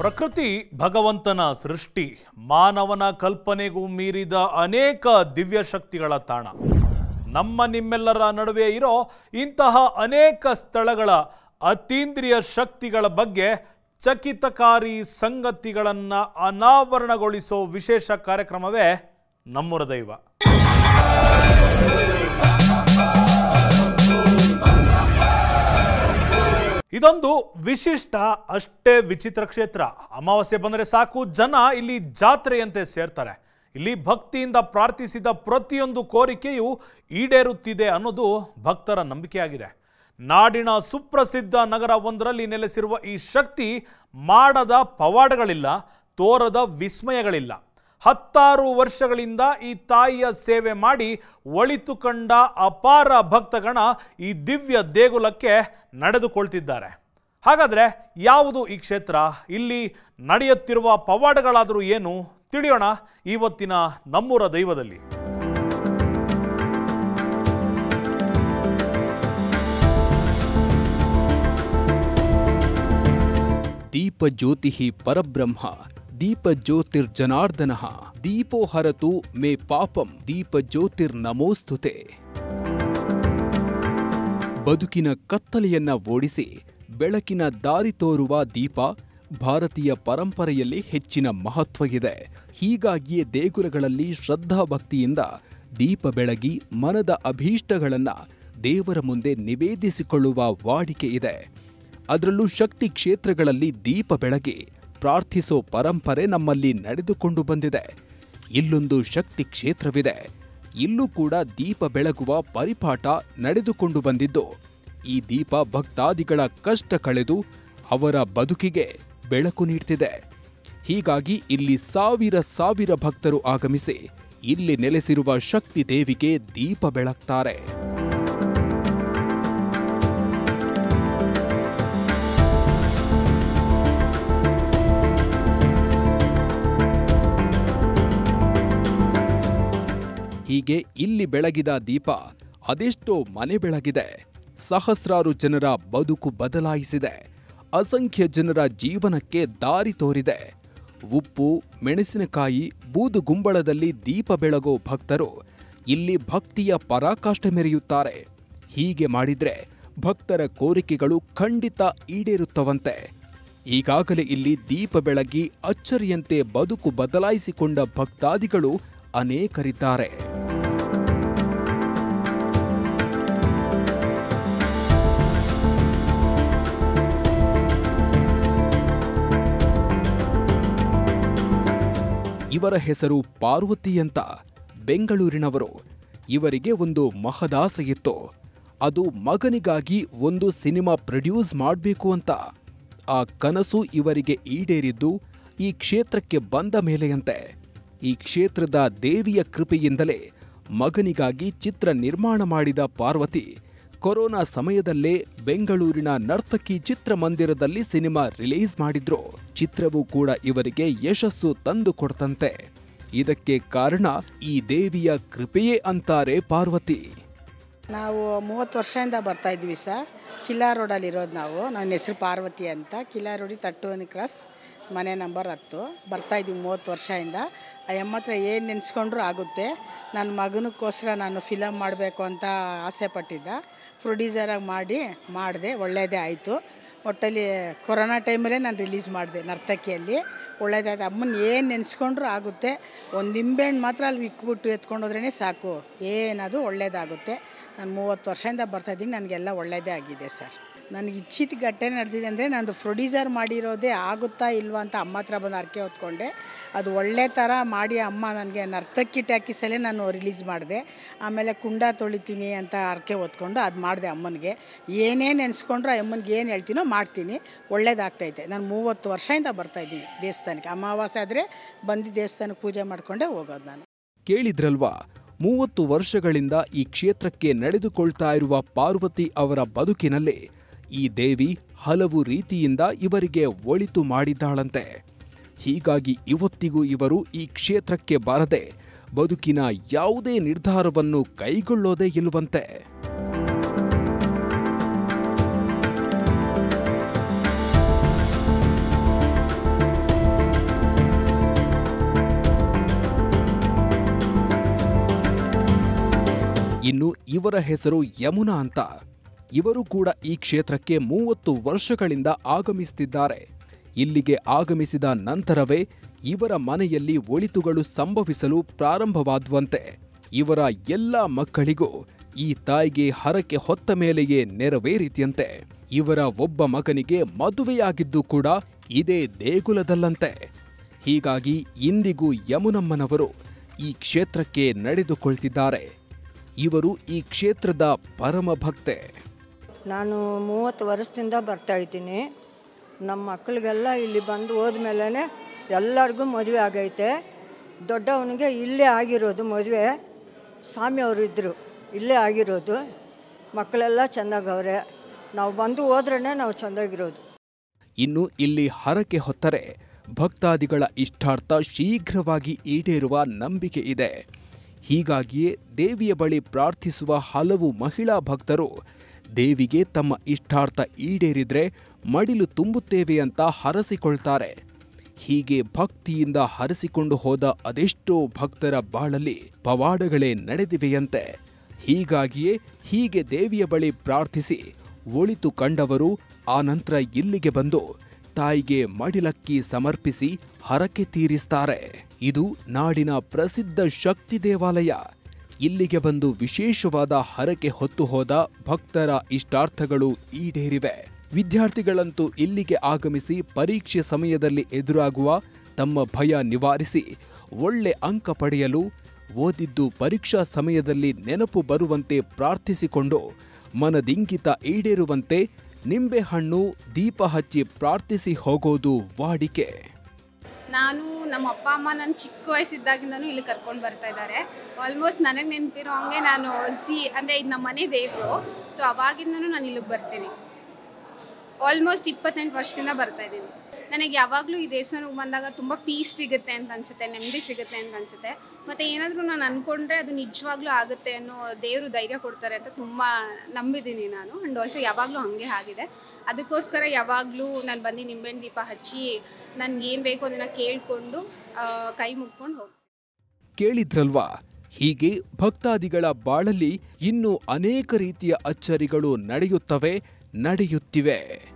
ಪ್ರಕೃತಿ ಭಗವಂತನ ಸೃಷ್ಟಿ ಮಾನವನ ಕಲ್ಪನೆಗೂ ಮೀರಿದ ಅನೇಕ ದಿವ್ಯ ಶಕ್ತಿಗಳ ತಾಣ ನಮ್ಮ ನಿಮ್ಮೆಲ್ಲರ ನಡುವೆ ಇರೋ ಇಂತಹ ಅನೇಕ ಸ್ಥಳಗಳ ಅತೀಂದ್ರಿಯ ಶಕ್ತಿಗಳ ಬಗ್ಗೆ ಚಕಿತಕಾರಿ ಸಂಗತಿಗಳನ್ನು ಅನಾವರಣಗೊಳಿಸೋ ವಿಶೇಷ ಕಾರ್ಯಕ್ರಮವೇ ನಮ್ಮೂರ ದೈವ ಇದೊಂದು ವಿಶಿಷ್ಟ ಅಷ್ಟೇ ವಿಚಿತ್ರ ಕ್ಷೇತ್ರ ಅಮಾವಾಸ್ಯೆ ಬಂದರೆ ಸಾಕು ಜನ ಇಲ್ಲಿ ಜಾತ್ರೆಯಂತೆ ಸೇರ್ತಾರೆ ಇಲ್ಲಿ ಭಕ್ತಿಯಿಂದ ಪ್ರಾರ್ಥಿಸಿದ ಪ್ರತಿಯೊಂದು ಕೋರಿಕೆಯು ಈಡೇರುತ್ತಿದೆ ಅನ್ನೋದು ಭಕ್ತರ ನಂಬಿಕೆಯಾಗಿದೆ ನಾಡಿನ ಸುಪ್ರಸಿದ್ಧ ನಗರ ಒಂದರಲ್ಲಿ ನೆಲೆಸಿರುವ ಈ ಶಕ್ತಿ ಮಾಡದ ಪವಾಡಗಳಿಲ್ಲ ತೋರದ ವಿಸ್ಮಯಗಳಿಲ್ಲ ಹತ್ತಾರು ವರ್ಷಗಳಿಂದ ಈ ತಾಯಿಯ ಸೇವೆ ಮಾಡಿ ಒಳಿತು ಕಂಡ ಅಪಾರ ಭಕ್ತಗಣ ಈ ದಿವ್ಯ ದೇಗುಲಕ್ಕೆ ನಡೆದುಕೊಳ್ತಿದ್ದಾರೆ ಹಾಗಾದರೆ ಯಾವುದು ಈ ಕ್ಷೇತ್ರ ಇಲ್ಲಿ ನಡೆಯುತ್ತಿರುವ ಪವಾಡಗಳಾದರೂ ಏನು ತಿಳಿಯೋಣ ಇವತ್ತಿನ ನಮ್ಮೂರ ದೈವದಲ್ಲಿ ದೀಪಜ್ಯೋತಿ ಪರಬ್ರಹ್ಮ ದೀಪಜ್ಯೋತಿರ್ಜನಾರ್ದನ ದೀಪೋ ಹರತು ಮೇ ಪಾಪಂ ದೀಪಜ್ಯೋತಿರ್ನಮೋಸ್ತುತೆ ಬದುಕಿನ ಕತ್ತಲೆಯನ್ನ ಓಡಿಸಿ ಬೆಳಕಿನ ದಾರಿ ತೋರುವ ದೀಪ ಭಾರತೀಯ ಪರಂಪರೆಯಲ್ಲಿ ಹೆಚ್ಚಿನ ಮಹತ್ವ ಇದೆ ಹೀಗಾಗಿಯೇ ದೇಗುಲಗಳಲ್ಲಿ ಶ್ರದ್ಧಾಭಕ್ತಿಯಿಂದ ದೀಪ ಬೆಳಗಿ ಮನದ ಅಭೀಷ್ಟಗಳನ್ನ ದೇವರ ಮುಂದೆ ನಿವೇದಿಸಿಕೊಳ್ಳುವ ವಾಡಿಕೆ ಇದೆ ಅದರಲ್ಲೂ ಶಕ್ತಿ ಕ್ಷೇತ್ರಗಳಲ್ಲಿ ದೀಪ ಬೆಳಗಿ ಪ್ರಾರ್ಥಿಸೋ ಪರಂಪರೆ ನಮ್ಮಲ್ಲಿ ನಡೆದುಕೊಂಡು ಬಂದಿದೆ ಇಲ್ಲೊಂದು ಶಕ್ತಿ ಕ್ಷೇತ್ರವಿದೆ ಇಲ್ಲೂ ಕೂಡ ದೀಪ ಬೆಳಗುವ ಪರಿಪಾಠ ನಡೆದುಕೊಂಡು ಬಂದಿದ್ದು ಈ ದೀಪ ಭಕ್ತಾದಿಗಳ ಕಷ್ಟ ಕಳೆದು ಅವರ ಬದುಕಿಗೆ ಬೆಳಕು ನೀಡ್ತಿದೆ ಹೀಗಾಗಿ ಇಲ್ಲಿ ಸಾವಿರ ಸಾವಿರ ಭಕ್ತರು ಆಗಮಿಸಿ ಇಲ್ಲಿ ನೆಲೆಸಿರುವ ಶಕ್ತಿ ದೇವಿಗೆ ದೀಪ ಬೆಳಗ್ತಾರೆ ಹೀಗೆ ಇಲ್ಲಿ ಬೆಳಗಿದ ದೀಪ ಅದೆಷ್ಟೋ ಮನೆ ಬೆಳಗಿದೆ ಸಹಸ್ರಾರು ಜನರ ಬದುಕು ಬದಲಾಯಿಸಿದೆ ಅಸಂಖ್ಯ ಜನರ ಜೀವನಕ್ಕೆ ದಾರಿ ತೋರಿದೆ ಉಪ್ಪು ಮೆಣಸಿನಕಾಯಿ ಬೂದುಗುಂಬಳದಲ್ಲಿ ದೀಪ ಬೆಳಗೋ ಭಕ್ತರು ಇಲ್ಲಿ ಭಕ್ತಿಯ ಪರಾಕಾಷ್ಠೆ ಮೆರೆಯುತ್ತಾರೆ ಹೀಗೆ ಮಾಡಿದ್ರೆ ಭಕ್ತರ ಕೋರಿಕೆಗಳು ಖಂಡಿತ ಈಡೇರುತ್ತವಂತೆ ಈಗಾಗಲೇ ಇಲ್ಲಿ ದೀಪ ಬೆಳಗಿ ಅಚ್ಚರಿಯಂತೆ ಬದುಕು ಬದಲಾಯಿಸಿಕೊಂಡ ಭಕ್ತಾದಿಗಳು ಅನೇಕರಿದ್ದಾರೆ ಇವರ ಹೆಸರು ಪಾರ್ವತಿ ಅಂತ ಬೆಂಗಳೂರಿನವರು ಇವರಿಗೆ ಒಂದು ಮಹದಾಸೆ ಇತ್ತು ಅದು ಮಗನಿಗಾಗಿ ಒಂದು ಸಿನಿಮಾ ಪ್ರೊಡ್ಯೂಸ್ ಮಾಡಬೇಕು ಅಂತ ಆ ಕನಸು ಇವರಿಗೆ ಈಡೇರಿದ್ದು ಈ ಕ್ಷೇತ್ರಕ್ಕೆ ಬಂದ ಮೇಲೆಯಂತೆ ಈ ಕ್ಷೇತ್ರದ ದೇವಿಯ ಕೃಪೆಯಿಂದಲೇ ಮಗನಿಗಾಗಿ ಚಿತ್ರ ನಿರ್ಮಾಣ ಮಾಡಿದ ಪಾರ್ವತಿ ಕೊರೋನಾ ಸಮಯದಲ್ಲೇ ಬೆಂಗಳೂರಿನ ನರ್ತಕಿ ಚಿತ್ರಮಂದಿರದಲ್ಲಿ ಸಿನಿಮಾ ರಿಲೀಸ್ ಮಾಡಿದ್ರು ಚಿತ್ರವು ಕೂಡ ಇವರಿಗೆ ಯಶಸ್ಸು ತಂದು ಕೊಡ್ತಂತೆ ಇದಕ್ಕೆ ಕಾರಣ ಈ ದೇವಿಯ ಕೃಪೆಯೇ ಅಂತಾರೆ ಪಾರ್ವತಿ ನಾವು ಮೂವತ್ತು ವರ್ಷದಿಂದ ಬರ್ತಾ ಇದ್ವಿ ಸರ್ ಕಿಲ್ಲಾ ರೋಡಲ್ಲಿ ಇರೋದು ನಾವು ನನ್ನ ಹೆಸರು ಪಾರ್ವತಿ ಅಂತ ಕಿಲ್ಲಾ ರೋಡಿ ತಟ್ಟುವನಿ ಕ್ರಾಸ್ ಮನೆ ನಂಬರ್ ಹತ್ತು ಬರ್ತಾ ಇದ್ವಿ ಮೂವತ್ತು ವರ್ಷದಿಂದ ಆ ಅಮ್ಮ ಹತ್ರ ಏನು ನೆನೆಸ್ಕೊಂಡ್ರೂ ಆಗುತ್ತೆ ನನ್ನ ಮಗನಕ್ಕೋಸ್ಕರ ನಾನು ಫಿಲಮ್ ಮಾಡಬೇಕು ಅಂತ ಆಸೆ ಪಟ್ಟಿದ್ದ ಪ್ರೊಡ್ಯೂಸರಾಗಿ ಮಾಡಿ ಮಾಡಿದೆ ಒಳ್ಳೆಯದೇ ಆಯಿತು ಒಟ್ಟಲ್ಲಿ ಕೊರೋನಾ ಟೈಮಲ್ಲೇ ನಾನು ರಿಲೀಸ್ ಮಾಡಿದೆ ನರ್ತಕಿಯಲ್ಲಿ ಒಳ್ಳೇದಾಯ್ತು ಅಮ್ಮನ ಏನು ನೆನೆಸ್ಕೊಂಡ್ರೂ ಆಗುತ್ತೆ ಒಂದು ನಿಂಬೆಹಣ್ಣು ಮಾತ್ರ ಅಲ್ಲಿ ಇಕ್ಬಿಟ್ಟು ಎತ್ಕೊಂಡು ಹೋದ್ರೇ ಸಾಕು ಏನಾದರೂ ಒಳ್ಳೇದಾಗುತ್ತೆ ನಾನು ಮೂವತ್ತು ವರ್ಷದಿಂದ ಬರ್ತಾಯಿದ್ದೀನಿ ನನಗೆಲ್ಲ ಒಳ್ಳೆಯದೇ ಆಗಿದೆ ಸರ್ ನನಗೆ ಇಚ್ಛಿತ ಘಟನೆ ನಡೆದಿದೆ ಅಂದರೆ ನಂದು ಪ್ರೊಡ್ಯೂಸರ್ ಮಾಡಿರೋದೇ ಆಗುತ್ತಾ ಇಲ್ವಾ ಅಂತ ಅಮ್ಮ ಹತ್ರ ಬಂದು ಅರ್ಕೆ ಹೊತ್ಕೊಂಡೆ ಅದು ಒಳ್ಳೆ ಥರ ಮಾಡಿ ಅಮ್ಮ ನನಗೆ ನರ್ತಕ್ಕಿ ಟ್ಯಾಕಿಸಲ್ಲೇ ನಾನು ರಿಲೀಸ್ ಮಾಡಿದೆ ಆಮೇಲೆ ಕುಂಡ ತೊಳಿತೀನಿ ಅಂತ ಅರ್ಕೆ ಹೊತ್ಕೊಂಡು ಅದು ಮಾಡಿದೆ ಅಮ್ಮನಿಗೆ ಏನೇನು ನೆನೆಸ್ಕೊಂಡ್ರು ಅಮ್ಮನಿಗೆ ಏನು ಹೇಳ್ತೀನೋ ಮಾಡ್ತೀನಿ ಒಳ್ಳೇದಾಗ್ತೈತೆ ನಾನು ಮೂವತ್ತು ವರ್ಷದಿಂದ ಬರ್ತಾಯಿದ್ದೀನಿ ದೇವಸ್ಥಾನಕ್ಕೆ ಅಮಾವಾಸ್ಯೆ ಆದರೆ ಬಂದು ದೇವಸ್ಥಾನಕ್ಕೆ ಪೂಜೆ ಮಾಡಿಕೊಂಡೇ ಹೋಗೋದು ನಾನು ಕೇಳಿದ್ರಲ್ವಾ ಮೂವತ್ತು ವರ್ಷಗಳಿಂದ ಈ ಕ್ಷೇತ್ರಕ್ಕೆ ನಡೆದುಕೊಳ್ತಾ ಇರುವ ಪಾರ್ವತಿ ಅವರ ಬದುಕಿನಲ್ಲಿ ಈ ದೇವಿ ಹಲವು ರೀತಿಯಿಂದ ಇವರಿಗೆ ಒಳಿತು ಮಾಡಿದ್ದಾಳಂತೆ ಹೀಗಾಗಿ ಇವತ್ತಿಗೂ ಇವರು ಈ ಕ್ಷೇತ್ರಕ್ಕೆ ಬಾರದೆ ಬದುಕಿನ ಯಾವುದೇ ನಿರ್ಧಾರವನ್ನು ಕೈಗೊಳ್ಳೋದೇ ಇಲ್ವಂತೆ ಇನ್ನು ಇವರ ಹೆಸರು ಯಮುನಾ ಅಂತ ಇವರು ಕೂಡ ಈ ಕ್ಷೇತ್ರಕ್ಕೆ ಮೂವತ್ತು ವರ್ಷಗಳಿಂದ ಆಗಮಿಸುತ್ತಿದ್ದಾರೆ ಇಲ್ಲಿಗೆ ಆಗಮಿಸಿದ ನಂತರವೇ ಇವರ ಮನೆಯಲ್ಲಿ ಒಳಿತುಗಳು ಸಂಭವಿಸಲು ಪ್ರಾರಂಭವಾದುವಂತೆ ಇವರ ಎಲ್ಲ ಮಕ್ಕಳಿಗೂ ಈ ತಾಯಿಗೆ ಹರಕೆ ಹೊತ್ತ ಮೇಲೆಯೇ ನೆರವೇರಿತಿಯಂತೆ ಇವರ ಒಬ್ಬ ಮಗನಿಗೆ ಮದುವೆಯಾಗಿದ್ದು ಕೂಡ ಇದೇ ದೇಗುಲದಲ್ಲಂತೆ ಹೀಗಾಗಿ ಇಂದಿಗೂ ಯಮುನಮ್ಮನವರು ಈ ಕ್ಷೇತ್ರಕ್ಕೆ ನಡೆದುಕೊಳ್ತಿದ್ದಾರೆ ಇವರು ಈ ಕ್ಷೇತ್ರದ ಪರಮ ಭಕ್ತೆ ನಾನು ಮೂವತ್ತು ವರ್ಷದಿಂದ ಬರ್ತಾ ಇದ್ದೀನಿ ನಮ್ಮ ಮಕ್ಕಳಿಗೆಲ್ಲ ಇಲ್ಲಿ ಬಂದು ಹೋದ್ಮೇಲೆ ಎಲ್ಲರಿಗೂ ಮದುವೆ ಆಗೈತೆ ದೊಡ್ಡವನಿಗೆ ಇಲ್ಲೇ ಆಗಿರೋದು ಮದುವೆ ಸ್ವಾಮಿ ಅವರು ಇದ್ದರು ಇಲ್ಲೇ ಆಗಿರೋದು ಮಕ್ಕಳೆಲ್ಲ ಚೆಂದಾಗವ್ರೆ ನಾವು ಬಂದು ಹೋದ್ರೇ ನಾವು ಚೆಂದಾಗಿರೋದು ಇನ್ನು ಇಲ್ಲಿ ಹರಕೆ ಹೊತ್ತರೆ ಭಕ್ತಾದಿಗಳ ಇಷ್ಟಾರ್ಥ ಶೀಘ್ರವಾಗಿ ಈಡೇರುವ ನಂಬಿಕೆ ಇದೆ ಹೀಗಾಗಿಯೇ ದೇವಿಯ ಬಳಿ ಪ್ರಾರ್ಥಿಸುವ ಹಲವು ಮಹಿಳಾ ಭಕ್ತರು ದೇವಿಗೆ ತಮ್ಮ ಇಷ್ಟಾರ್ಥ ಈಡೇರಿದ್ರೆ ಮಡಿಲು ತುಂಬುತ್ತೇವೆ ಅಂತ ಹರಸಿಕೊಳ್ತಾರೆ ಹೀಗೆ ಭಕ್ತಿಯಿಂದ ಹರಸಿಕೊಂಡು ಹೋದ ಅದೆಷ್ಟೋ ಭಕ್ತರ ಬಾಳಲ್ಲಿ ಪವಾಡಗಳೇ ನಡೆದಿವೆಯಂತೆ ಹೀಗಾಗಿಯೇ ಹೀಗೆ ದೇವಿಯ ಬಳಿ ಪ್ರಾರ್ಥಿಸಿ ಒಳಿತು ಕಂಡವರು ಆನಂತರ ಇಲ್ಲಿಗೆ ಬಂದು ತಾಯಿಗೆ ಮಡಿಲಕ್ಕಿ ಸಮರ್ಪಿಸಿ ಹರಕೆ ತೀರಿಸ್ತಾರೆ ಇದು ನಾಡಿನ ಪ್ರಸಿದ್ಧ ಶಕ್ತಿ ದೇವಾಲಯ ಇಲ್ಲಿಗೆ ಬಂದು ವಿಶೇಷವಾದ ಹರಕೆ ಹೊತ್ತು ಹೋದ ಭಕ್ತರ ಇಷ್ಟಾರ್ಥಗಳು ಈಡೇರಿವೆ ವಿದ್ಯಾರ್ಥಿಗಳಂತೂ ಇಲ್ಲಿಗೆ ಆಗಮಿಸಿ ಪರೀಕ್ಷೆ ಸಮಯದಲ್ಲಿ ಎದುರಾಗುವ ತಮ್ಮ ಭಯ ನಿವಾರಿಸಿ ಒಳ್ಳೆ ಅಂಕ ಪಡೆಯಲು ಓದಿದ್ದು ಪರೀಕ್ಷಾ ಸಮಯದಲ್ಲಿ ನೆನಪು ಬರುವಂತೆ ಪ್ರಾರ್ಥಿಸಿಕೊಂಡು ಮನದಿಂಗಿತ ಈಡೇರುವಂತೆ ನಿಂಬೆಹಣ್ಣು ದೀಪ ಹಚ್ಚಿ ಪ್ರಾರ್ಥಿಸಿ ಹೋಗೋದು ವಾಡಿಕೆ ನಾನು ನಮ್ಮ ಅಪ್ಪ ಅಮ್ಮ ನಾನು ಚಿಕ್ಕ ವಯಸ್ಸಿದ್ದಾಗಿಂದನೂ ಇಲ್ಲಿ ಕರ್ಕೊಂಡು ಬರ್ತಾ ಇದ್ದಾರೆ ಆಲ್ಮೋಸ್ಟ್ ನನಗೆ ನೆನಪಿರೋ ಹಂಗೆ ನಾನು ಸಿ ಅಂದರೆ ಇದು ನಮ್ಮ ಮನೆ ದೇವರು ಸೊ ಅವಾಗಿಂದನೂ ನಾನು ಇಲ್ಲಿಗೆ ಬರ್ತೀನಿ ಆಲ್ಮೋಸ್ಟ್ ಇಪ್ಪತ್ತೆಂಟು ವರ್ಷದಿಂದ ಬರ್ತಾ ಇದ್ದೀನಿ ನನಗೆ ಯಾವಾಗಲೂ ಈ ದೇವಸ್ಥಾನಕ್ಕೆ ಬಂದಾಗ ತುಂಬ ಪೀಸ್ ಸಿಗುತ್ತೆ ಅಂತ ಅನಿಸುತ್ತೆ ನೆಮ್ಮದಿ ಸಿಗುತ್ತೆ ಅಂತ ಅನಿಸುತ್ತೆ ಮತ್ತು ಏನಾದರೂ ನಾನು ಅಂದ್ಕೊಂಡ್ರೆ ಅದು ನಿಜವಾಗ್ಲೂ ಆಗುತ್ತೆ ಅನ್ನೋ ದೇವರು ಧೈರ್ಯ ಕೊಡ್ತಾರೆ ಅಂತ ತುಂಬ ನಂಬಿದ್ದೀನಿ ನಾನು ಆ್ಯಂಡ್ ಆಲ್ಸೋ ಯಾವಾಗಲೂ ಹಾಗೆ ಆಗಿದೆ ಅದಕ್ಕೋಸ್ಕರ ಯಾವಾಗಲೂ ನಾನು ಬಂದು ನಿಂಬೆಹಣ್ಣು ದೀಪ ಹಚ್ಚಿ ನನಗೇನು ಬೇಕೋ ಅದನ್ನು ಕೇಳಿಕೊಂಡು ಕೈ ಮುಗ್ಕೊಂಡು ಹೋಗ್ತೀನಿ ಕೇಳಿದ್ರಲ್ವಾ ಹೀಗೆ ಭಕ್ತಾದಿಗಳ ಬಾಳಲ್ಲಿ ಇನ್ನೂ ಅನೇಕ ರೀತಿಯ ಅಚ್ಚರಿಗಳು ನಡೆಯುತ್ತವೆ ನಡೆಯುತ್ತಿವೆ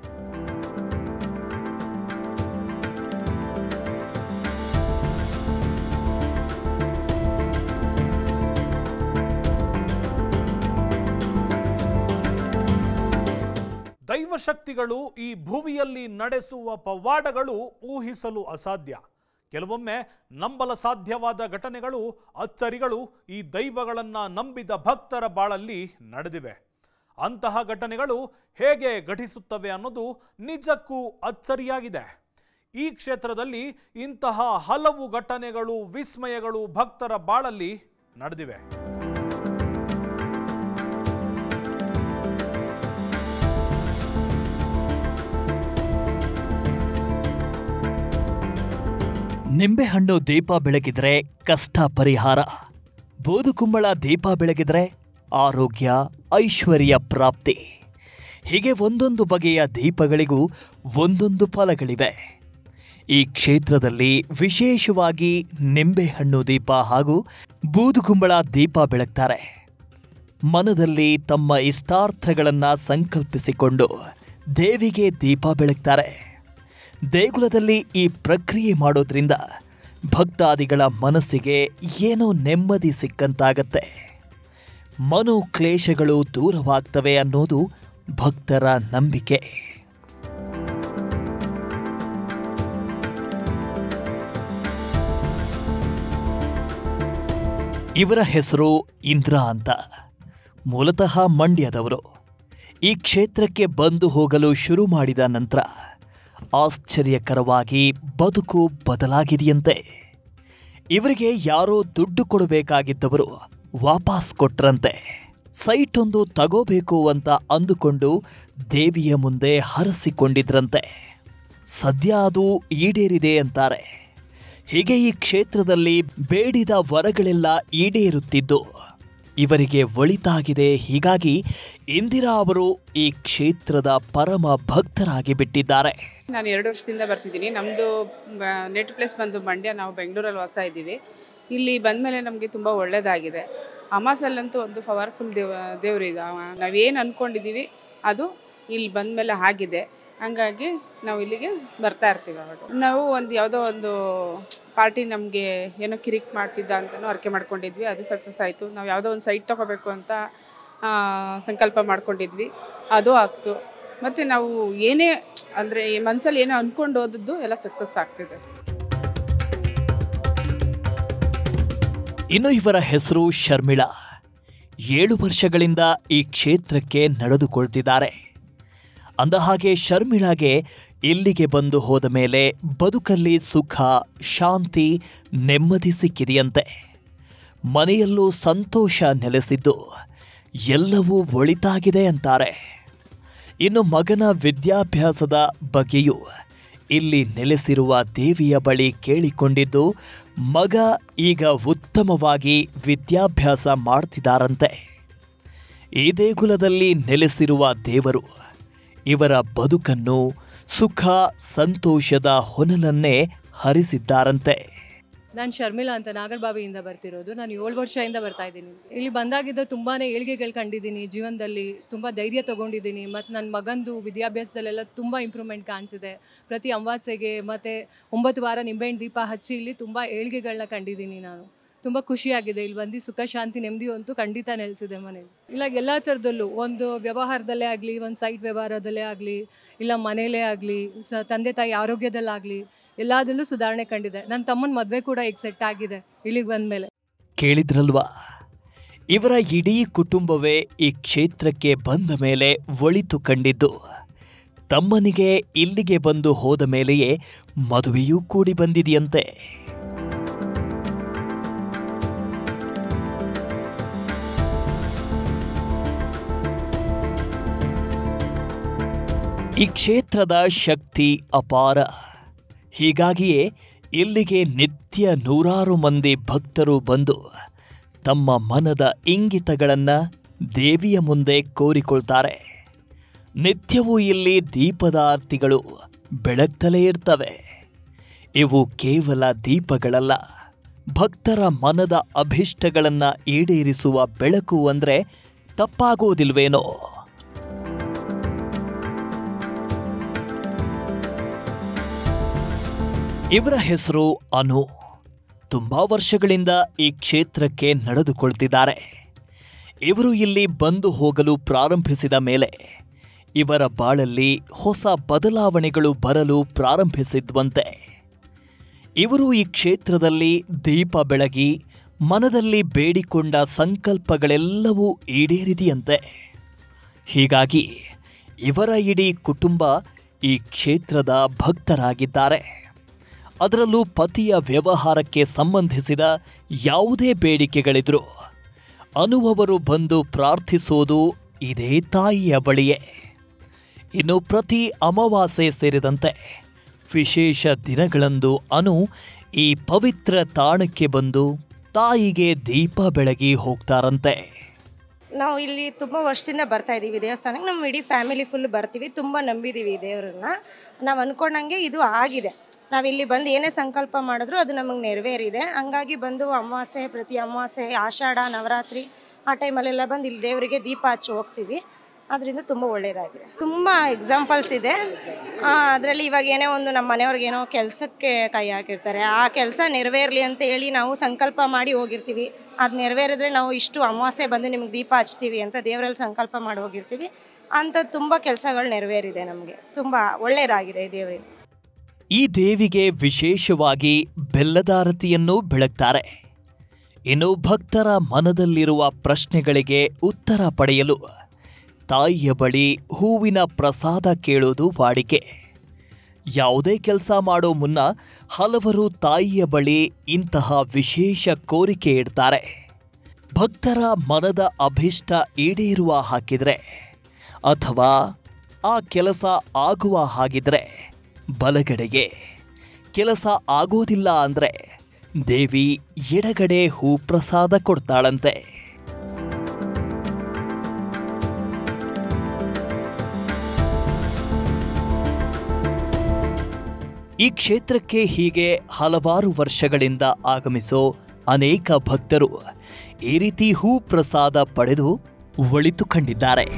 ದೈವಶಕ್ತಿಗಳು ಈ ಭುವಿಯಲ್ಲಿ ನಡೆಸುವ ಪವಾಡಗಳು ಊಹಿಸಲು ಅಸಾಧ್ಯ ಕೆಲವೊಮ್ಮೆ ನಂಬಲ ಸಾಧ್ಯವಾದ ಘಟನೆಗಳು ಅಚ್ಚರಿಗಳು ಈ ದೈವಗಳನ್ನು ನಂಬಿದ ಭಕ್ತರ ಬಾಳಲ್ಲಿ ನಡೆದಿವೆ ಅಂತಹ ಘಟನೆಗಳು ಹೇಗೆ ಘಟಿಸುತ್ತವೆ ಅನ್ನೋದು ನಿಜಕ್ಕೂ ಅಚ್ಚರಿಯಾಗಿದೆ ಈ ಕ್ಷೇತ್ರದಲ್ಲಿ ಇಂತಹ ಹಲವು ಘಟನೆಗಳು ವಿಸ್ಮಯಗಳು ಭಕ್ತರ ಬಾಳಲ್ಲಿ ನಡೆದಿವೆ ನಿಂಬೆಹಣ್ಣು ದೀಪ ಬೆಳಗಿದ್ರೆ ಕಷ್ಟ ಪರಿಹಾರ ಬೂದುಕುಂಬಳ ದೀಪ ಬೆಳಗಿದ್ರೆ ಆರೋಗ್ಯ ಐಶ್ವರ್ಯ ಪ್ರಾಪ್ತಿ ಹೀಗೆ ಒಂದೊಂದು ಬಗೆಯ ದೀಪಗಳಿಗೂ ಒಂದೊಂದು ಫಲಗಳಿವೆ ಈ ಕ್ಷೇತ್ರದಲ್ಲಿ ವಿಶೇಷವಾಗಿ ನಿಂಬೆಹಣ್ಣು ದೀಪ ಹಾಗೂ ಬೂದುಕುಂಬಳ ದೀಪ ಬೆಳಗ್ತಾರೆ ಮನದಲ್ಲಿ ತಮ್ಮ ಇಷ್ಟಾರ್ಥಗಳನ್ನು ಸಂಕಲ್ಪಿಸಿಕೊಂಡು ದೇವಿಗೆ ದೀಪ ಬೆಳಗ್ತಾರೆ ದೇಗುಲದಲ್ಲಿ ಈ ಪ್ರಕ್ರಿಯೆ ಮಾಡೋದ್ರಿಂದ ಭಕ್ತಾದಿಗಳ ಮನಸ್ಸಿಗೆ ಏನೋ ನೆಮ್ಮದಿ ಸಿಕ್ಕಂತಾಗತ್ತೆ ಮನೋಕ್ಲೇಶಗಳು ದೂರವಾಗ್ತವೆ ಅನ್ನೋದು ಭಕ್ತರ ನಂಬಿಕೆ ಇವರ ಹೆಸರು ಇಂದ್ರ ಅಂತ ಮೂಲತಃ ಮಂಡ್ಯದವರು ಈ ಕ್ಷೇತ್ರಕ್ಕೆ ಬಂದು ಹೋಗಲು ಶುರು ಮಾಡಿದ ನಂತರ ಆಶ್ಚರ್ಯಕರವಾಗಿ ಬದುಕು ಬದಲಾಗಿದೆಯಂತೆ ಇವರಿಗೆ ಯಾರೋ ದುಡ್ಡು ಕೊಡಬೇಕಾಗಿದ್ದವರು ವಾಪಸ್ ಕೊಟ್ರಂತೆ ಸೈಟ್ ಒಂದು ತಗೋಬೇಕು ಅಂತ ಅಂದುಕೊಂಡು ದೇವಿಯ ಮುಂದೆ ಹರಸಿಕೊಂಡಿದ್ರಂತೆ ಸದ್ಯ ಅದು ಈಡೇರಿದೆ ಅಂತಾರೆ ಹೀಗೆ ಈ ಕ್ಷೇತ್ರದಲ್ಲಿ ಬೇಡಿದ ವರಗಳೆಲ್ಲ ಈಡೇರುತ್ತಿದ್ದು ಇವರಿಗೆ ಒಳಿತಾಗಿದೆ ಹೀಗಾಗಿ ಇಂದಿರಾ ಅವರು ಈ ಕ್ಷೇತ್ರದ ಪರಮ ಭಕ್ತರಾಗಿ ಬಿಟ್ಟಿದ್ದಾರೆ ನಾನು ಎರಡು ವರ್ಷದಿಂದ ಬರ್ತಿದ್ದೀನಿ ನಮ್ಮದು ನೆಟ್ ಪ್ಲೇಸ್ ಬಂದು ಮಂಡ್ಯ ನಾವು ಬೆಂಗಳೂರಲ್ಲಿ ವಾಸ ಇದ್ದೀವಿ ಇಲ್ಲಿ ಬಂದಮೇಲೆ ನಮಗೆ ತುಂಬ ಒಳ್ಳೆಯದಾಗಿದೆ ಅಮಾಸಲ್ಲಂತೂ ಒಂದು ಪವರ್ಫುಲ್ ದೇವ ದೇವ್ರು ಇದು ಅವ ನಾವೇನು ಅಂದ್ಕೊಂಡಿದ್ದೀವಿ ಅದು ಇಲ್ಲಿ ಬಂದಮೇಲೆ ಆಗಿದೆ ಹಂಗಾಗಿ ನಾವು ಇಲ್ಲಿಗೆ ಬರ್ತಾ ಇರ್ತೀವಿ ಅವಾಗ ನಾವು ಒಂದು ಯಾವುದೋ ಒಂದು ಪಾರ್ಟಿ ನಮಗೆ ಏನೋ ಕಿರಿಕ್ ಮಾಡ್ತಿದ್ದ ಅಂತಲೂ ಅರ್ಕೆ ಮಾಡ್ಕೊಂಡಿದ್ವಿ ಅದು ಸಕ್ಸಸ್ ಆಯಿತು ನಾವು ಯಾವುದೋ ಒಂದು ಸೈಟ್ ತೊಗೋಬೇಕು ಅಂತ ಆ, ಸಂಕಲ್ಪ ಮಾಡ್ಕೊಂಡಿದ್ವಿ ಅದು ಆಗ್ತು ಮತ್ತು ನಾವು ಏನೇ ಅಂದರೆ ಮನಸ್ಸಲ್ಲಿ ಏನೋ ಅಂದ್ಕೊಂಡು ಹೋದದ್ದು ಎಲ್ಲ ಸಕ್ಸಸ್ ಆಗ್ತಿದೆ ಇನ್ನು ಇವರ ಹೆಸರು ಶರ್ಮಿಳಾ ಏಳು ವರ್ಷಗಳಿಂದ ಈ ಕ್ಷೇತ್ರಕ್ಕೆ ನಡೆದುಕೊಳ್ತಿದ್ದಾರೆ ಅಂದಹಾಗೆ ಶರ್ಮಿಳಾಗೆ ಇಲ್ಲಿಗೆ ಬಂದು ಹೋದ ಮೇಲೆ ಬದುಕಲ್ಲಿ ಸುಖ ಶಾಂತಿ ನೆಮ್ಮದಿ ಸಿಕ್ಕಿದೆಯಂತೆ ಮನೆಯಲ್ಲೂ ಸಂತೋಷ ನೆಲೆಸಿದ್ದು ಎಲ್ಲವೂ ಒಳಿತಾಗಿದೆ ಅಂತಾರೆ ಇನ್ನು ಮಗನ ವಿದ್ಯಾಭ್ಯಾಸದ ಬಗ್ಗೆಯೂ ಇಲ್ಲಿ ನೆಲೆಸಿರುವ ದೇವಿಯ ಬಳಿ ಕೇಳಿಕೊಂಡಿದ್ದು ಮಗ ಈಗ ಉತ್ತಮವಾಗಿ ವಿದ್ಯಾಭ್ಯಾಸ ಮಾಡ್ತಿದ್ದಾರಂತೆ ಈ ದೇಗುಲದಲ್ಲಿ ನೆಲೆಸಿರುವ ದೇವರು ಇವರ ಬದುಕನ್ನು ಸುಖ ಸಂತೋಷದ ಹೊನಲನ್ನೇ ಹರಿಸಿದ್ದಾರಂತೆ ನಾನು ಶರ್ಮಿಳಾ ಅಂತ ನಾಗರಬಾವಿಯಿಂದ ಬರ್ತಿರೋದು ನಾನು ಏಳು ವರ್ಷದಿಂದ ಬರ್ತಾ ಇದ್ದೀನಿ ಇಲ್ಲಿ ಬಂದಾಗಿದ್ದ ತುಂಬಾ ಏಳಿಗೆಗಳು ಕಂಡಿದ್ದೀನಿ ಜೀವನದಲ್ಲಿ ತುಂಬ ಧೈರ್ಯ ತೊಗೊಂಡಿದ್ದೀನಿ ಮತ್ತು ನನ್ನ ಮಗಂದು ವಿದ್ಯಾಭ್ಯಾಸದಲ್ಲೆಲ್ಲ ತುಂಬ ಇಂಪ್ರೂವ್ಮೆಂಟ್ ಕಾಣಿಸಿದೆ ಪ್ರತಿ ಅಮಾವಾಸ್ಯೆಗೆ ಮತ್ತು ಒಂಬತ್ತು ವಾರ ನಿಂಬೆಹಣ್ಣು ದೀಪ ಹಚ್ಚಿ ಇಲ್ಲಿ ತುಂಬ ಏಳಿಗೆಗಳನ್ನ ಕಂಡಿದ್ದೀನಿ ನಾನು ತುಂಬ ಖುಷಿಯಾಗಿದೆ ಇಲ್ಲಿ ಬಂದು ಸುಖ ಶಾಂತಿ ನೆಮ್ಮದಿ ಅಂತೂ ಖಂಡಿತ ನೆಲೆಸಿದೆ ಮನೇಲಿ ಇಲ್ಲ ಎಲ್ಲ ಥರದಲ್ಲೂ ಒಂದು ವ್ಯವಹಾರದಲ್ಲೇ ಆಗಲಿ ಒಂದು ಸೈಟ್ ವ್ಯವಹಾರದಲ್ಲೇ ಆಗಲಿ ಇಲ್ಲ ಮನೇಲೇ ಆಗಲಿ ಸ ತಂದೆ ತಾಯಿ ಆರೋಗ್ಯದಲ್ಲಾಗಲಿ ಎಲ್ಲದರಲ್ಲೂ ಸುಧಾರಣೆ ಕಂಡಿದೆ ನನ್ನ ತಮ್ಮನ ಮದುವೆ ಕೂಡ ಈಗ ಸೆಟ್ ಆಗಿದೆ ಇಲ್ಲಿಗೆ ಬಂದಮೇಲೆ ಕೇಳಿದ್ರಲ್ವಾ ಇವರ ಇಡೀ ಕುಟುಂಬವೇ ಈ ಕ್ಷೇತ್ರಕ್ಕೆ ಬಂದ ಮೇಲೆ ಒಳಿತು ಕಂಡಿದ್ದು ತಮ್ಮನಿಗೆ ಇಲ್ಲಿಗೆ ಬಂದು ಹೋದ ಮೇಲೆಯೇ ಮದುವೆಯೂ ಕೂಡಿ ಬಂದಿದೆಯಂತೆ ಈ ಕ್ಷೇತ್ರದ ಶಕ್ತಿ ಅಪಾರ ಹೀಗಾಗಿಯೇ ಇಲ್ಲಿಗೆ ನಿತ್ಯ ನೂರಾರು ಮಂದಿ ಭಕ್ತರು ಬಂದು ತಮ್ಮ ಮನದ ಇಂಗಿತಗಳನ್ನು ದೇವಿಯ ಮುಂದೆ ಕೋರಿಕೊಳ್ತಾರೆ ನಿತ್ಯವೂ ಇಲ್ಲಿ ದೀಪದ ಆರ್ತಿಗಳು ಬೆಳಗ್ತಲೇ ಇರ್ತವೆ ಇವು ಕೇವಲ ದೀಪಗಳಲ್ಲ ಭಕ್ತರ ಮನದ ಅಭಿಷ್ಟಗಳನ್ನ ಈಡೇರಿಸುವ ಬೆಳಕು ಅಂದ್ರೆ ತಪ್ಪಾಗುವುದಿಲ್ವೇನೋ ಇವರ ಹೆಸರು ಅನು ತುಂಬಾ ವರ್ಷಗಳಿಂದ ಈ ಕ್ಷೇತ್ರಕ್ಕೆ ನಡೆದುಕೊಳ್ತಿದ್ದಾರೆ ಇವರು ಇಲ್ಲಿ ಬಂದು ಹೋಗಲು ಪ್ರಾರಂಭಿಸಿದ ಮೇಲೆ ಇವರ ಬಾಳಲ್ಲಿ ಹೊಸ ಬದಲಾವಣೆಗಳು ಬರಲು ಪ್ರಾರಂಭಿಸಿದ್ವಂತೆ ಇವರು ಈ ಕ್ಷೇತ್ರದಲ್ಲಿ ದೀಪ ಬೆಳಗಿ ಮನದಲ್ಲಿ ಬೇಡಿಕೊಂಡ ಸಂಕಲ್ಪಗಳೆಲ್ಲವೂ ಈಡೇರಿದೆಯಂತೆ ಹೀಗಾಗಿ ಇವರ ಇಡೀ ಕುಟುಂಬ ಈ ಕ್ಷೇತ್ರದ ಭಕ್ತರಾಗಿದ್ದಾರೆ ಅದರಲ್ಲೂ ಪತಿಯ ವ್ಯವಹಾರಕ್ಕೆ ಸಂಬಂಧಿಸಿದ ಯಾವುದೇ ಬೇಡಿಕೆಗಳಿದ್ರು ಅನುವವರು ಬಂದು ಪ್ರಾರ್ಥಿಸೋದು ಇದೇ ತಾಯಿಯ ಬಳಿಯೇ ಇನ್ನು ಪ್ರತಿ ಅಮಾವಾಸ್ಯೆ ಸೇರಿದಂತೆ ವಿಶೇಷ ದಿನಗಳಂದು ಅನು ಈ ಪವಿತ್ರ ತಾಣಕ್ಕೆ ಬಂದು ತಾಯಿಗೆ ದೀಪ ಬೆಳಗಿ ಹೋಗ್ತಾರಂತೆ ನಾವು ಇಲ್ಲಿ ತುಂಬ ವರ್ಷದಿಂದ ಬರ್ತಾ ಇದ್ದೀವಿ ದೇವಸ್ಥಾನಕ್ಕೆ ನಮ್ಮ ಇಡೀ ಫ್ಯಾಮಿಲಿ ಫುಲ್ ಬರ್ತೀವಿ ತುಂಬ ನಂಬಿದ್ದೀವಿ ಈ ದೇವ್ರನ್ನ ನಾವು ಅಂದ್ಕೊಂಡಂಗೆ ಇದು ಆಗಿದೆ ನಾವಿಲ್ಲಿ ಬಂದು ಏನೇ ಸಂಕಲ್ಪ ಮಾಡಿದ್ರು ಅದು ನಮಗೆ ನೆರವೇರಿದೆ ಹಂಗಾಗಿ ಬಂದು ಅಮಾವಾಸ್ಯೆ ಪ್ರತಿ ಅಮಾವಾಸ್ಯೆ ಆಷಾಢ ನವರಾತ್ರಿ ಆ ಟೈಮಲ್ಲೆಲ್ಲ ಬಂದು ಇಲ್ಲಿ ದೇವರಿಗೆ ದೀಪ ಹಚ್ಚಿ ಹೋಗ್ತೀವಿ ಅದರಿಂದ ತುಂಬ ಒಳ್ಳೆಯದಾಗಿದೆ ತುಂಬ ಎಕ್ಸಾಂಪಲ್ಸ್ ಇದೆ ಅದರಲ್ಲಿ ಇವಾಗ ಏನೇ ಒಂದು ನಮ್ಮ ಮನೆಯವ್ರಿಗೆ ಏನೋ ಕೆಲಸಕ್ಕೆ ಕೈ ಹಾಕಿರ್ತಾರೆ ಆ ಕೆಲಸ ನೆರವೇರಲಿ ಅಂತ ಹೇಳಿ ನಾವು ಸಂಕಲ್ಪ ಮಾಡಿ ಹೋಗಿರ್ತೀವಿ ಅದು ನೆರವೇರಿದ್ರೆ ನಾವು ಇಷ್ಟು ಅಮಾವಾಸ್ಯೆ ಬಂದು ನಿಮ್ಗೆ ದೀಪ ಹಚ್ತೀವಿ ಅಂತ ದೇವರಲ್ಲಿ ಸಂಕಲ್ಪ ಮಾಡಿ ಹೋಗಿರ್ತೀವಿ ಅಂಥದ್ದು ತುಂಬ ಕೆಲಸಗಳು ನೆರವೇರಿದೆ ನಮಗೆ ತುಂಬ ಒಳ್ಳೆಯದಾಗಿದೆ ಈ ದೇವರಿಂದ ಈ ದೇವಿಗೆ ವಿಶೇಷವಾಗಿ ಬೆಲ್ಲದಾರತಿಯನ್ನು ಬೆಳಗ್ತಾರೆ ಇನ್ನು ಭಕ್ತರ ಮನದಲ್ಲಿರುವ ಪ್ರಶ್ನೆಗಳಿಗೆ ಉತ್ತರ ಪಡೆಯಲು ತಾಯಿಯ ಬಳಿ ಹೂವಿನ ಪ್ರಸಾದ ಕೇಳೋದು ವಾಡಿಕೆ ಯಾವುದೇ ಕೆಲಸ ಮಾಡೋ ಮುನ್ನ ಹಲವರು ತಾಯಿಯ ಬಳಿ ಇಂತಹ ವಿಶೇಷ ಕೋರಿಕೆ ಇಡ್ತಾರೆ ಭಕ್ತರ ಮನದ ಅಭಿಷ್ಟ ಈಡೇರುವ ಹಾಕಿದ್ರೆ ಅಥವಾ ಆ ಕೆಲಸ ಆಗುವ ಹಾಗಿದ್ರೆ ಬಲಗಡೆಗೆ ಕೆಲಸ ಆಗೋದಿಲ್ಲ ಅಂದ್ರೆ ದೇವಿ ಎಡಗಡೆ ಹೂ ಪ್ರಸಾದ ಕೊಡ್ತಾಳಂತೆ ಈ ಕ್ಷೇತ್ರಕ್ಕೆ ಹೀಗೆ ಹಲವಾರು ವರ್ಷಗಳಿಂದ ಆಗಮಿಸೋ ಅನೇಕ ಭಕ್ತರು ಈ ರೀತಿ ಹೂ ಪ್ರಸಾದ ಪಡೆದು ಒಳಿತು ಕಂಡಿದ್ದಾರೆ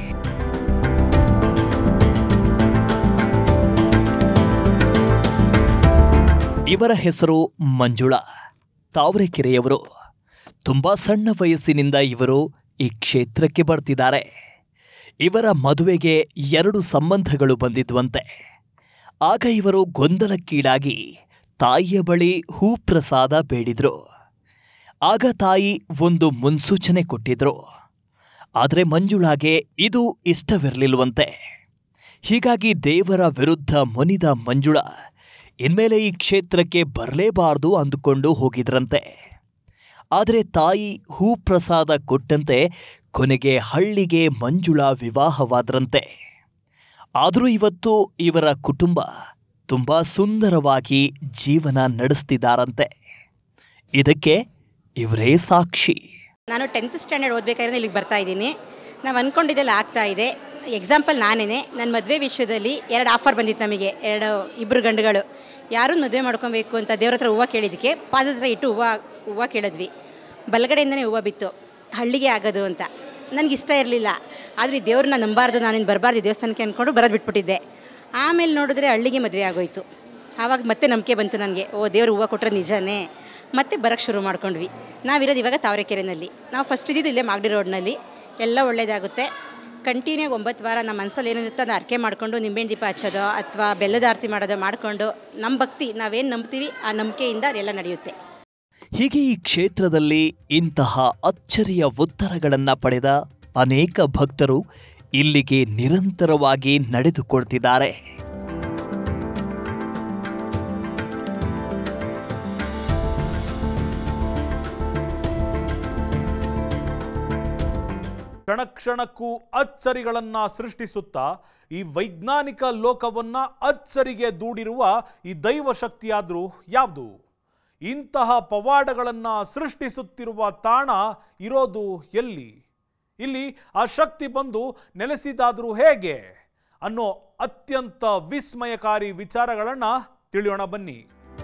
ಇವರ ಹೆಸರು ಮಂಜುಳಾ ತಾವರೆಕೆರೆಯವರು ತುಂಬಾ ಸಣ್ಣ ವಯಸ್ಸಿನಿಂದ ಇವರು ಈ ಕ್ಷೇತ್ರಕ್ಕೆ ಬರ್ತಿದ್ದಾರೆ ಇವರ ಮದುವೆಗೆ ಎರಡು ಸಂಬಂಧಗಳು ಬಂದಿದ್ವಂತೆ ಆಗ ಇವರು ಗೊಂದಲಕ್ಕೀಡಾಗಿ ತಾಯಿಯ ಬಳಿ ಹೂ ಪ್ರಸಾದ ಬೇಡಿದ್ರು ಆಗ ತಾಯಿ ಒಂದು ಮುನ್ಸೂಚನೆ ಕೊಟ್ಟಿದ್ರು ಆದರೆ ಮಂಜುಳಾಗೆ ಇದು ಇಷ್ಟವಿರಲಿಲ್ವಂತೆ ಹೀಗಾಗಿ ದೇವರ ವಿರುದ್ಧ ಮುನಿದ ಮಂಜುಳಾ ಇನ್ಮೇಲೆ ಈ ಕ್ಷೇತ್ರಕ್ಕೆ ಬರಲೇಬಾರದು ಅಂದುಕೊಂಡು ಹೋಗಿದ್ರಂತೆ ಆದರೆ ತಾಯಿ ಹೂ ಪ್ರಸಾದ ಕೊಟ್ಟಂತೆ ಕೊನೆಗೆ ಹಳ್ಳಿಗೆ ಮಂಜುಳಾ ವಿವಾಹವಾದ್ರಂತೆ ಆದರೂ ಇವತ್ತು ಇವರ ಕುಟುಂಬ ತುಂಬಾ ಸುಂದರವಾಗಿ ಜೀವನ ನಡೆಸ್ತಿದ್ದಾರಂತೆ ಇದಕ್ಕೆ ಇವರೇ ಸಾಕ್ಷಿ ನಾನು ಟೆಂತ್ ಸ್ಟ್ಯಾಂಡರ್ಡ್ ಓದಬೇಕಾದ್ರೆ ಇಲ್ಲಿಗೆ ಬರ್ತಾ ಇದ್ದೀನಿ ನಾವು ಅಂದ್ಕೊಂಡಿದ್ದೆಲ್ಲ ಆಗ್ತಾ ಇದೆ ಎಕ್ಸಾಂಪಲ್ ನಾನೇ ನನ್ನ ಮದುವೆ ವಿಷಯದಲ್ಲಿ ಎರಡು ಆಫರ್ ಬಂದಿತ್ತು ನಮಗೆ ಎರಡು ಇಬ್ಬರು ಗಂಡುಗಳು ಯಾರು ಮದುವೆ ಮಾಡ್ಕೊಬೇಕು ಅಂತ ದೇವ್ರ ಹತ್ರ ಹೂವು ಕೇಳಿದ್ದಕ್ಕೆ ಪಾದದ ಹತ್ರ ಇಟ್ಟು ಹೂವು ಹೂವು ಕೇಳಿದ್ವಿ ಬಲಗಡೆಯಿಂದನೇ ಹೂವು ಬಿತ್ತು ಹಳ್ಳಿಗೆ ಆಗೋದು ಅಂತ ನನಗೆ ಇಷ್ಟ ಇರಲಿಲ್ಲ ಆದರೆ ಈ ದೇವ್ರನ್ನ ನಂಬಾರ್ದು ನಾನು ಇನ್ನು ಬರಬಾರ್ದು ದೇವಸ್ಥಾನಕ್ಕೆ ಅಂದ್ಕೊಂಡು ಬರೋದು ಬಿಟ್ಬಿಟ್ಟಿದ್ದೆ ಆಮೇಲೆ ನೋಡಿದ್ರೆ ಹಳ್ಳಿಗೆ ಮದುವೆ ಆಗೋಯ್ತು ಆವಾಗ ಮತ್ತೆ ನಂಬಿಕೆ ಬಂತು ನನಗೆ ಓ ದೇವ್ರು ಹೂವು ಕೊಟ್ಟರೆ ನಿಜನೇ ಮತ್ತೆ ಬರೋಕ್ಕೆ ಶುರು ಮಾಡ್ಕೊಂಡ್ವಿ ನಾವಿರೋದು ಇವಾಗ ತಾವರೆಕೆರೆನಲ್ಲಿ ನಾವು ಫಸ್ಟ್ ಇದ್ದಿದ್ದು ಇಲ್ಲೇ ಮಾಗಡಿ ರೋಡ್ನಲ್ಲಿ ಎಲ್ಲ ಒಳ್ಳೇದಾಗುತ್ತೆ ಕಂಟಿನ್ಯೂ ಒಂಬತ್ತು ವಾರ ನಮ್ಮ ಮನಸ್ಸಲ್ಲಿ ಏನಿರುತ್ತೋ ಅದು ಅರ್ಕೆ ಮಾಡಿಕೊಂಡು ನಿಂಬೆಹಣ್ಣು ದೀಪ ಹಚ್ಚೋದು ಅಥವಾ ಬೆಲ್ಲದ ಆರತಿ ಮಾಡೋದು ಮಾಡಿಕೊಂಡು ನಮ್ಮ ಭಕ್ತಿ ನಾವೇನು ನಂಬ್ತೀವಿ ಆ ನಂಬಿಕೆಯಿಂದ ಎಲ್ಲ ನಡೆಯುತ್ತೆ ಹೀಗೆ ಈ ಕ್ಷೇತ್ರದಲ್ಲಿ ಇಂತಹ ಅಚ್ಚರಿಯ ಉತ್ತರಗಳನ್ನ ಪಡೆದ ಅನೇಕ ಭಕ್ತರು ಇಲ್ಲಿಗೆ ನಿರಂತರವಾಗಿ ನಡೆದುಕೊಳ್ತಿದ್ದಾರೆ ಕ್ಷಣ ಕ್ಷಣಕ್ಕೂ ಅಚ್ಚರಿಗಳನ್ನ ಸೃಷ್ಟಿಸುತ್ತಾ ಈ ವೈಜ್ಞಾನಿಕ ಲೋಕವನ್ನ ಅಚ್ಚರಿಗೆ ದೂಡಿರುವ ಈ ದೈವ ಶಕ್ತಿಯಾದ್ರೂ ಯಾವುದು ಇಂತಹ ಪವಾಡಗಳನ್ನ ಸೃಷ್ಟಿಸುತ್ತಿರುವ ತಾಣ ಇರೋದು ಎಲ್ಲಿ ಇಲ್ಲಿ ಆ ಶಕ್ತಿ ಬಂದು ನೆಲೆಸಿದಾದ್ರೂ ಹೇಗೆ ಅನ್ನೋ ಅತ್ಯಂತ ವಿಸ್ಮಯಕಾರಿ ವಿಚಾರಗಳನ್ನ ತಿಳಿಯೋಣ ಬನ್ನಿ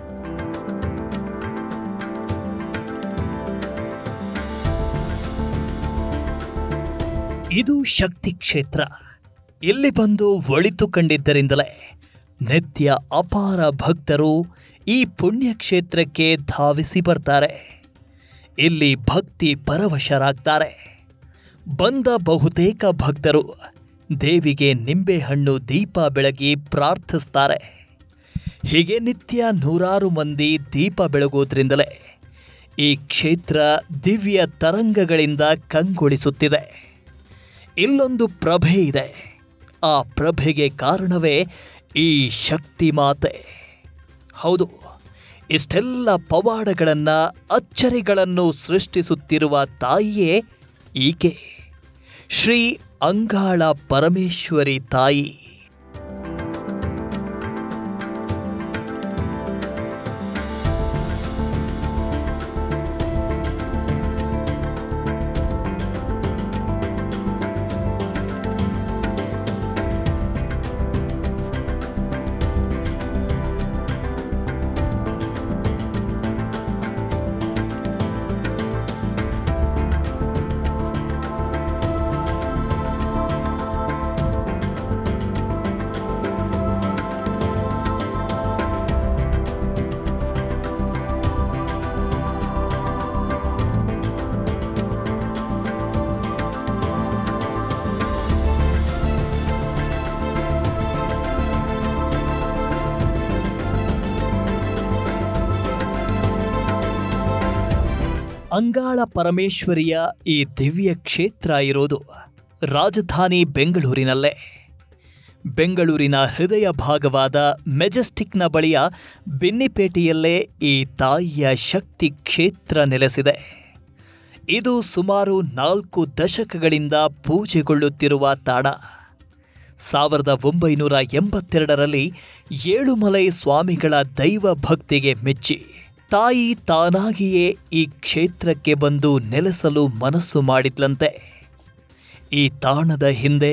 ಇದು ಶಕ್ತಿ ಕ್ಷೇತ್ರ ಇಲ್ಲಿ ಬಂದು ಒಳಿತು ಕಂಡಿದ್ದರಿಂದಲೇ ನಿತ್ಯ ಅಪಾರ ಭಕ್ತರು ಈ ಪುಣ್ಯ ಕ್ಷೇತ್ರಕ್ಕೆ ಧಾವಿಸಿ ಬರ್ತಾರೆ ಇಲ್ಲಿ ಭಕ್ತಿ ಪರವಶರಾಗ್ತಾರೆ ಬಂದ ಬಹುತೇಕ ಭಕ್ತರು ದೇವಿಗೆ ನಿಂಬೆಹಣ್ಣು ದೀಪ ಬೆಳಗಿ ಪ್ರಾರ್ಥಿಸ್ತಾರೆ ಹೀಗೆ ನಿತ್ಯ ನೂರಾರು ಮಂದಿ ದೀಪ ಬೆಳಗೋದ್ರಿಂದಲೇ ಈ ಕ್ಷೇತ್ರ ದಿವ್ಯ ತರಂಗಗಳಿಂದ ಕಂಗೊಳಿಸುತ್ತಿದೆ ಇಲ್ಲೊಂದು ಪ್ರಭೆ ಇದೆ ಆ ಪ್ರಭೆಗೆ ಕಾರಣವೇ ಈ ಶಕ್ತಿ ಮಾತೆ ಹೌದು ಇಷ್ಟೆಲ್ಲ ಪವಾಡಗಳನ್ನ ಅಚ್ಚರಿಗಳನ್ನು ಸೃಷ್ಟಿಸುತ್ತಿರುವ ತಾಯಿಯೇ ಈಕೆ ಶ್ರೀ ಅಂಗಾಳ ಪರಮೇಶ್ವರಿ ತಾಯಿ ಅಂಗಾಳ ಪರಮೇಶ್ವರಿಯ ಈ ದಿವ್ಯ ಕ್ಷೇತ್ರ ಇರೋದು ರಾಜಧಾನಿ ಬೆಂಗಳೂರಿನಲ್ಲೇ ಬೆಂಗಳೂರಿನ ಹೃದಯ ಭಾಗವಾದ ಮೆಜೆಸ್ಟಿಕ್ನ ಬಳಿಯ ಬೆನ್ನಿಪೇಟೆಯಲ್ಲೇ ಈ ತಾಯಿಯ ಶಕ್ತಿ ಕ್ಷೇತ್ರ ನೆಲೆಸಿದೆ ಇದು ಸುಮಾರು ನಾಲ್ಕು ದಶಕಗಳಿಂದ ಪೂಜೆಗೊಳ್ಳುತ್ತಿರುವ ತಾಣ ಸಾವಿರದ ಒಂಬೈನೂರ ಎಂಬತ್ತೆರಡರಲ್ಲಿ ಏಳುಮಲೈ ಸ್ವಾಮಿಗಳ ದೈವ ಭಕ್ತಿಗೆ ಮೆಚ್ಚಿ ತಾಯಿ ತಾನಾಗಿಯೇ ಈ ಕ್ಷೇತ್ರಕ್ಕೆ ಬಂದು ನೆಲೆಸಲು ಮನಸ್ಸು ಮಾಡಿದ್ಲಂತೆ ಈ ತಾಣದ ಹಿಂದೆ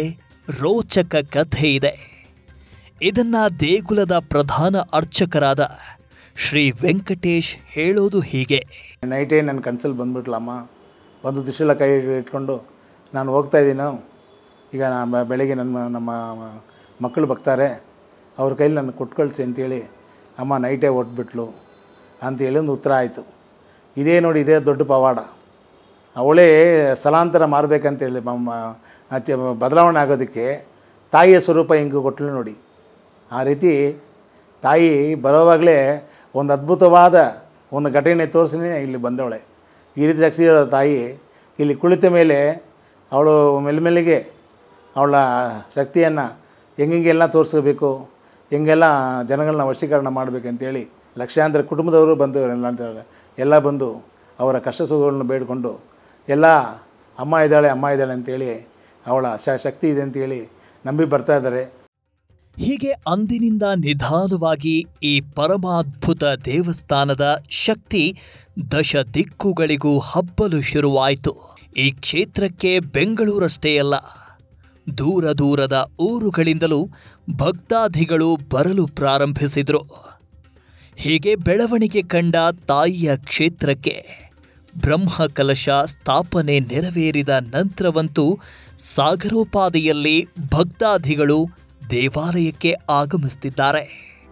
ರೋಚಕ ಕಥೆ ಇದೆ ಇದನ್ನ ದೇಗುಲದ ಪ್ರಧಾನ ಅರ್ಚಕರಾದ ಶ್ರೀ ವೆಂಕಟೇಶ್ ಹೇಳೋದು ಹೀಗೆ ನೈಟೇ ನನ್ನ ಕನ್ಸಲ್ಲಿ ಬಂದ್ಬಿಟ್ಲಮ್ಮ ಬಂದು ತ್ರಿಶೂಲ ಕೈ ಇಟ್ಕೊಂಡು ನಾನು ಹೋಗ್ತಾ ಇದ್ದೀನೋ ಈಗ ನಾ ಬೆ- ಬೆಳಿಗ್ಗೆ ನನ್ನ ನಮ್ಮ ಮಕ್ಕಳು ಬರ್ತಾರೆ ಅವ್ರ ಕೈಲಿ ನನ್ನ ಕೊಟ್ಟು ಕಳಿಸಿ ಅಂತೇಳಿ ಅಮ್ಮ ನೈಟೇ ಹೊಟ್ಬಿಟ್ಲು ಅಂತೇಳಿ ಒಂದು ಉತ್ತರ ಆಯಿತು ಇದೇ ನೋಡಿ ಇದೇ ದೊಡ್ಡ ಪವಾಡ ಅವಳೇ ಸ್ಥಳಾಂತರ ಮಾರಬೇಕಂತೇಳಿ ಬದಲಾವಣೆ ಆಗೋದಕ್ಕೆ ತಾಯಿಯ ಸ್ವರೂಪ ಹಿಂಗೆ ಕೊಟ್ಟಳು ನೋಡಿ ಆ ರೀತಿ ತಾಯಿ ಬರೋವಾಗಲೇ ಒಂದು ಅದ್ಭುತವಾದ ಒಂದು ಘಟನೆ ತೋರಿಸಿನೇ ಇಲ್ಲಿ ಬಂದವಳೆ ಈ ರೀತಿ ಶಕ್ತಿ ಇರೋ ತಾಯಿ ಇಲ್ಲಿ ಕುಳಿತ ಮೇಲೆ ಅವಳು ಮೆಲ್ಲಮೆಲ್ಲಿಗೆ ಅವಳ ಶಕ್ತಿಯನ್ನು ಹೆಂಗೆಲ್ಲ ತೋರಿಸ್ಕೋಬೇಕು ಹೆಂಗೆಲ್ಲ ಜನಗಳನ್ನ ವಶೀಕರಣ ಮಾಡಬೇಕಂತೇಳಿ ಲಕ್ಷಾಂತರ ಕುಟುಂಬದವರು ಬಂದು ಎಲ್ಲ ಅಂತ ಎಲ್ಲ ಬಂದು ಅವರ ಕಷ್ಟ ಸುಖಗಳನ್ನು ಬೇಡಿಕೊಂಡು ಎಲ್ಲ ಅಮ್ಮ ಇದ್ದಾಳೆ ಅಮ್ಮ ಇದ್ದಾಳೆ ಅಂತೇಳಿ ಅವಳ ಶ ಶಕ್ತಿ ಇದೆ ಅಂತೇಳಿ ನಂಬಿ ಬರ್ತಾ ಇದ್ದಾರೆ ಹೀಗೆ ಅಂದಿನಿಂದ ನಿಧಾನವಾಗಿ ಈ ಪರಮಾದ್ಭುತ ದೇವಸ್ಥಾನದ ಶಕ್ತಿ ದಶ ದಿಕ್ಕುಗಳಿಗೂ ಹಬ್ಬಲು ಶುರುವಾಯಿತು ಈ ಕ್ಷೇತ್ರಕ್ಕೆ ಬೆಂಗಳೂರಷ್ಟೇ ಅಲ್ಲ ದೂರ ದೂರದ ಊರುಗಳಿಂದಲೂ ಭಕ್ತಾದಿಗಳು ಬರಲು ಪ್ರಾರಂಭಿಸಿದರು ಹೀಗೆ ಬೆಳವಣಿಗೆ ಕಂಡ ತಾಯಿಯ ಕ್ಷೇತ್ರಕ್ಕೆ ಬ್ರಹ್ಮ ಕಲಶ ಸ್ಥಾಪನೆ ನೆರವೇರಿದ ನಂತರವಂತೂ ಸಾಗರೋಪಾದಿಯಲ್ಲಿ ಭಕ್ತಾದಿಗಳು ದೇವಾಲಯಕ್ಕೆ ಆಗಮಿಸುತ್ತಿದ್ದಾರೆ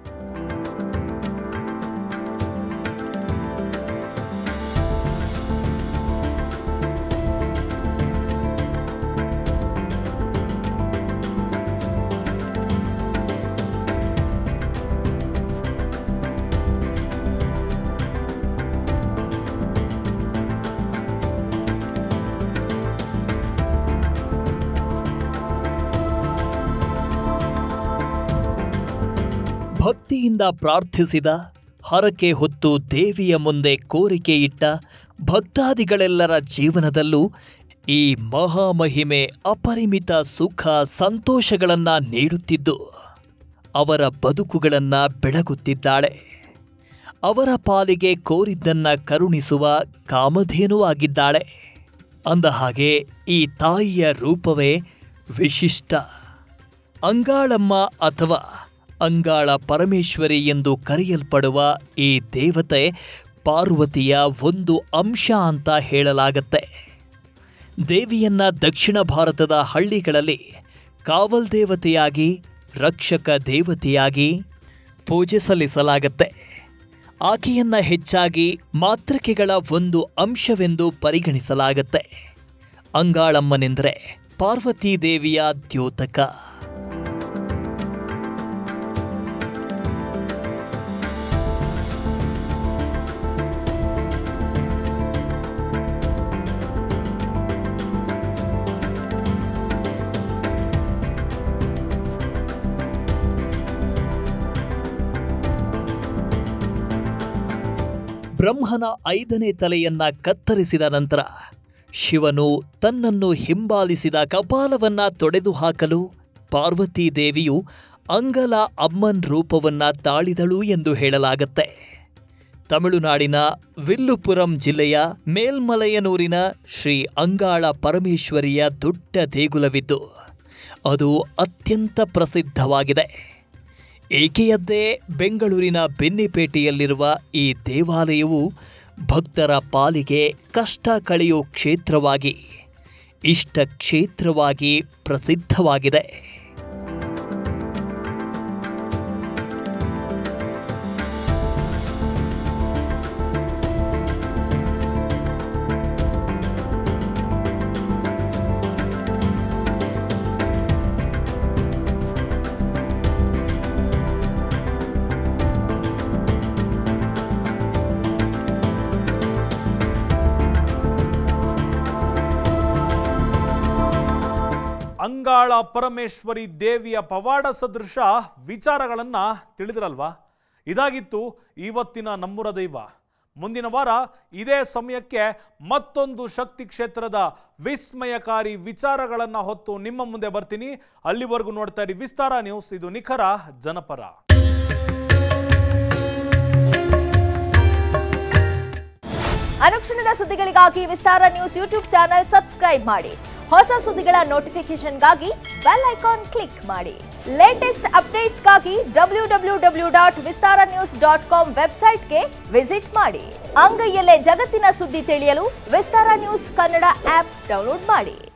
ಭಕ್ತಿಯಿಂದ ಪ್ರಾರ್ಥಿಸಿದ ಹರಕೆ ಹೊತ್ತು ದೇವಿಯ ಮುಂದೆ ಕೋರಿಕೆ ಇಟ್ಟ ಭಕ್ತಾದಿಗಳೆಲ್ಲರ ಜೀವನದಲ್ಲೂ ಈ ಮಹಾಮಹಿಮೆ ಅಪರಿಮಿತ ಸುಖ ಸಂತೋಷಗಳನ್ನ ನೀಡುತ್ತಿದ್ದು ಅವರ ಬದುಕುಗಳನ್ನ ಬೆಳಗುತ್ತಿದ್ದಾಳೆ ಅವರ ಪಾಲಿಗೆ ಕೋರಿದ್ದನ್ನ ಕರುಣಿಸುವ ಕಾಮಧೇನು ಆಗಿದ್ದಾಳೆ ಅಂದಹಾಗೆ ಈ ತಾಯಿಯ ರೂಪವೇ ವಿಶಿಷ್ಟ ಅಂಗಾಳಮ್ಮ ಅಥವಾ ಅಂಗಾಳ ಪರಮೇಶ್ವರಿ ಎಂದು ಕರೆಯಲ್ಪಡುವ ಈ ದೇವತೆ ಪಾರ್ವತಿಯ ಒಂದು ಅಂಶ ಅಂತ ಹೇಳಲಾಗತ್ತೆ ದೇವಿಯನ್ನ ದಕ್ಷಿಣ ಭಾರತದ ಹಳ್ಳಿಗಳಲ್ಲಿ ಕಾವಲ್ ದೇವತೆಯಾಗಿ ರಕ್ಷಕ ದೇವತೆಯಾಗಿ ಪೂಜೆ ಸಲ್ಲಿಸಲಾಗತ್ತೆ ಆಕೆಯನ್ನ ಹೆಚ್ಚಾಗಿ ಮಾತೃಕೆಗಳ ಒಂದು ಅಂಶವೆಂದು ಪರಿಗಣಿಸಲಾಗತ್ತೆ ಅಂಗಾಳಮ್ಮನೆಂದರೆ ಪಾರ್ವತೀ ದೇವಿಯ ದ್ಯೋತಕ ಬ್ರಹ್ಮನ ಐದನೇ ತಲೆಯನ್ನ ಕತ್ತರಿಸಿದ ನಂತರ ಶಿವನು ತನ್ನನ್ನು ಹಿಂಬಾಲಿಸಿದ ಕಪಾಲವನ್ನ ತೊಡೆದು ಹಾಕಲು ಪಾರ್ವತೀ ದೇವಿಯು ಅಂಗಲ ಅಮ್ಮನ್ ರೂಪವನ್ನ ತಾಳಿದಳು ಎಂದು ಹೇಳಲಾಗತ್ತೆ ತಮಿಳುನಾಡಿನ ವಿಲ್ಲುಪುರಂ ಜಿಲ್ಲೆಯ ಮೇಲ್ಮಲಯನೂರಿನ ಶ್ರೀ ಅಂಗಾಳ ಪರಮೇಶ್ವರಿಯ ದೊಡ್ಡ ದೇಗುಲವಿದ್ದು ಅದು ಅತ್ಯಂತ ಪ್ರಸಿದ್ಧವಾಗಿದೆ ಏಕೆಯದ್ದೇ ಬೆಂಗಳೂರಿನ ಬೆನ್ನಿಪೇಟೆಯಲ್ಲಿರುವ ಈ ದೇವಾಲಯವು ಭಕ್ತರ ಪಾಲಿಗೆ ಕಷ್ಟ ಕಳೆಯೋ ಕ್ಷೇತ್ರವಾಗಿ ಇಷ್ಟ ಕ್ಷೇತ್ರವಾಗಿ ಪ್ರಸಿದ್ಧವಾಗಿದೆ ಅಂಗಾಳ ಪರಮೇಶ್ವರಿ ದೇವಿಯ ಪವಾಡ ಸದೃಶ ವಿಚಾರಗಳನ್ನ ತಿಳಿದ್ರಲ್ವಾ ಇದಾಗಿತ್ತು ಇವತ್ತಿನ ನಮ್ಮೂರ ದೈವ ಮುಂದಿನ ವಾರ ಇದೇ ಸಮಯಕ್ಕೆ ಮತ್ತೊಂದು ಶಕ್ತಿ ಕ್ಷೇತ್ರದ ವಿಸ್ಮಯಕಾರಿ ವಿಚಾರಗಳನ್ನ ಹೊತ್ತು ನಿಮ್ಮ ಮುಂದೆ ಬರ್ತೀನಿ ಅಲ್ಲಿವರೆಗೂ ನೋಡ್ತಾ ಇರಿ ವಿಸ್ತಾರ ನ್ಯೂಸ್ ಇದು ನಿಖರ ಜನಪರ ಅನುಕ್ಷಣದ ಸುದ್ದಿಗಳಿಗಾಗಿ Vistara news YouTube channel subscribe ಮಾಡಿ ಹೊಸ ಸುದ್ದಿಗಳ ನೋಟಿಫಿಕೇಶನ್ಗಾಗಿ ಬೆಲ್ ಐಕಾನ್ ಕ್ಲಿಕ್ ಮಾಡಿ ಲೇಟೆಸ್ಟ್ ಅಪ್ಡೇಟ್ಸ್ಗಾಗಿ W W W dot Vistara news dot com ವೆಬ್ಸೈಟ್ಗೆ ವಿಸಿಟ್ ಮಾಡಿ ಅಂಗೈಯಲ್ಲೇ ಜಗತ್ತಿನ ಸುದ್ದಿ ತಿಳಿಯಲು Vistara news Kannada app download ಮಾಡಿ